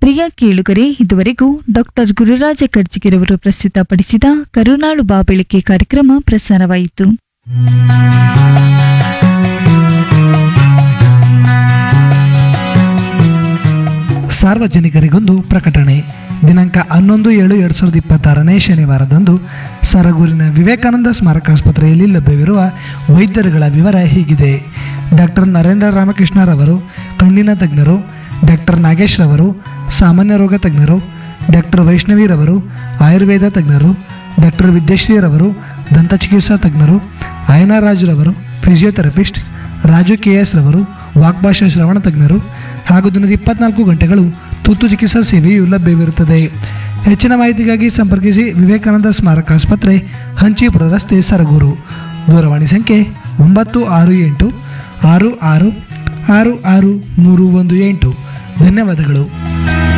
ಪ್ರಿಯ ಕೇಳುಗರೆ ಇದುವರೆಗೂ ಡಾಕ್ಟರ್ ಗುರುರಾಜ ಕರ್ಜಿಗಿರವರು ಪ್ರಸ್ತುತಪಡಿಸಿದ ಕರುನಾಳು ಬಾಬೆಳಿಕೆ ಕಾರ್ಯಕ್ರಮ ಪ್ರಸಾರವಾಯಿತು ಸಾರ್ವಜನಿಕರಿಗೊಂದು ಪ್ರಕಟಣೆ ದಿನಾಂಕ ಹನ್ನೊಂದು ಏಳು ಎರಡು ಸಾವಿರದ ಇಪ್ಪತ್ತಾರನೇ ಶನಿವಾರದಂದು ಸರಗೂರಿನ ವಿವೇಕಾನಂದ ಸ್ಮಾರಕಾಸ್ಪತ್ರೆಯಲ್ಲಿ ಲಭ್ಯವಿರುವ ವೈದ್ಯರುಗಳ ವಿವರ ಹೀಗಿದೆ ಡಾಕ್ಟರ್ ನರೇಂದ್ರ ರಾಮಕೃಷ್ಣರವರು ಕಣ್ಣಿನ ತಜ್ಞರು ಡಾಕ್ಟರ್ ನಾಗೇಶ್ ರವರು ಸಾಮಾನ್ಯ ರೋಗ ತಜ್ಞರು ಡಾಕ್ಟರ್ ವೈಷ್ಣವಿರವರು ಆಯುರ್ವೇದ ತಜ್ಞರು ಡಾಕ್ಟರ್ ವಿದ್ಯಶ್ರೀರವರು ದಂತ ಚಿಕಿತ್ಸಾ ತಜ್ಞರು ರವರು ಫಿಸಿಯೋಥೆರಪಿಸ್ಟ್ ರಾಜು ಕೆ ಎಸ್ ರವರು ವಾಗ್ಭಾಷಾ ಶ್ರವಣ ತಜ್ಞರು ಹಾಗೂ ದಿನದ ಇಪ್ಪತ್ನಾಲ್ಕು ಗಂಟೆಗಳು ತುರ್ತು ಚಿಕಿತ್ಸಾ ಸೇವೆಯು ಲಭ್ಯವಿರುತ್ತದೆ ಹೆಚ್ಚಿನ ಮಾಹಿತಿಗಾಗಿ ಸಂಪರ್ಕಿಸಿ ವಿವೇಕಾನಂದ ಸ್ಮಾರಕ ಆಸ್ಪತ್ರೆ ಹಂಚಿಪುರ ರಸ್ತೆ ಸರಗೂರು ದೂರವಾಣಿ ಸಂಖ್ಯೆ ಒಂಬತ್ತು ಆರು ಎಂಟು ಆರು ಆರು ಆರು ಆರು ಮೂರು ಒಂದು ಎಂಟು ಧನ್ಯವಾದಗಳು